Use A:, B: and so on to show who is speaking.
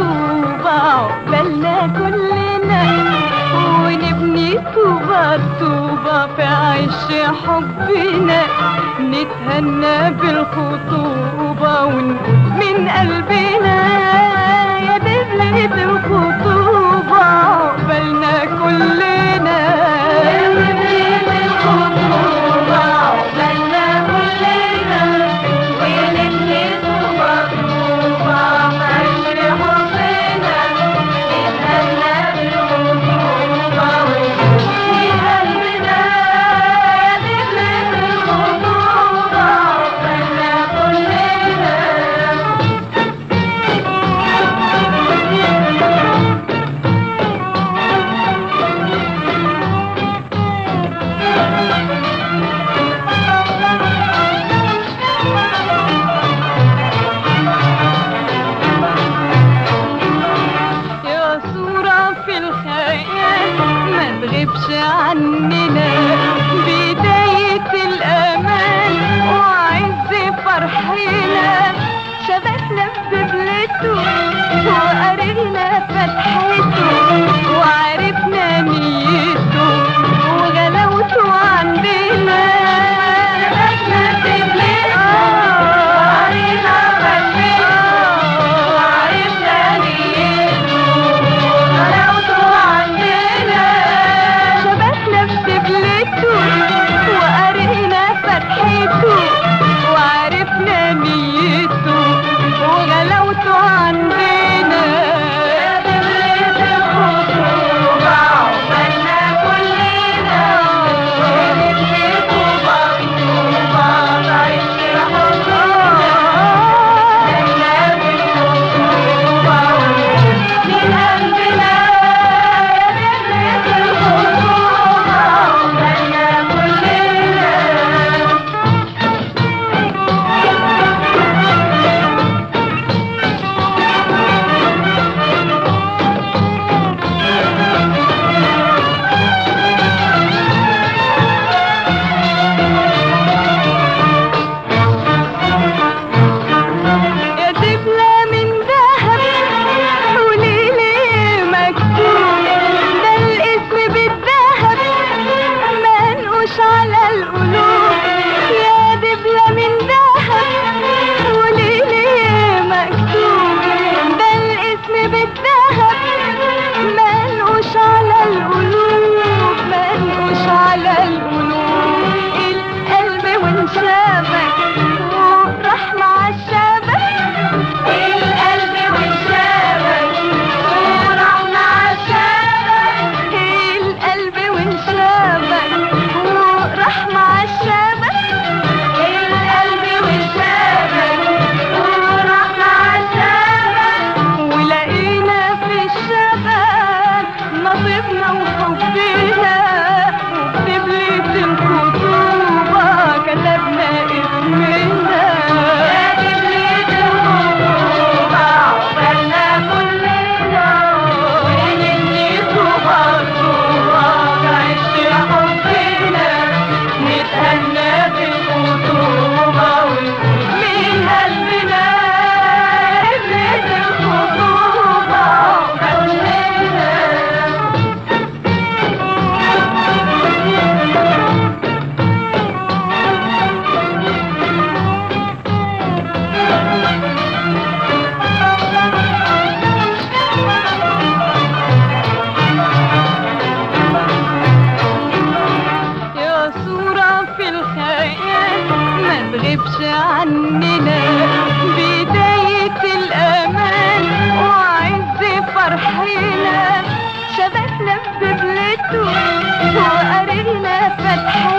A: طوبة عقبالنا كلنا ونبني طوبة طوبة في عش حبنا نتهنى بالخطوبة ونقول من قلبنا يا دبلة الخطوبة عقبالنا كلنا يا دبلة الخطوبة عقبالنا كلنا ونبني طوبة طوبة في عش حبنا نتهنى بالخطوبة ونقول من قلبنا يا دبلة الخطوبة عقبالنا كلنا يا صورة في الخيال ما تغيبش عننا بداية الأمان وعز فرحنا شبكنا بدبلته وقرينا فتحته وعرفنا نيته وغلاوته عندنا شبكنا بدبلته وقرينا فتحته وعرفنا نيته غلاوته عندنا شبكنا بدبلته وقرينا فتحته وعرفنا نيته وغلاوته عندنا دبلة الخطوبة عقبالنا كلنا ونبني طوبة طوبة نعيش حبنا دبلة بالخطوبة من قلبنا دبلة الخطوبة عقبالنا كلنا يا دبلة من ذهب وليلي مكتوب ده الاسم بالذهب منقوش على القلوب يا دبلة من ذهب وليلي مكتوب ده الاسم بالذهب منقوش على القلوب منقوش على القلوب القلب وانشابك وراح مع الشبك القلب وانشابك وراح مع الشبك القلب وانشابك وراح مع الشبك القلب وانشابك وراح مع الشبك ولقينا في الشبك نصيبنا وحبنا وبدبلة الخطوبة كتبنا اسمنا يا دبلة الخطوبة عقبالنا كلنا ونبني طوبة طوبة نعيش حبنا نتهنى بالخطوبة ونقول من قلبنا دبلة الخطوبة عقبالنا يا صورة في الخيال ما تغيبش عننا بداية الأمان وعز فرحنا شبكنا بدبلته وقرينا فتحته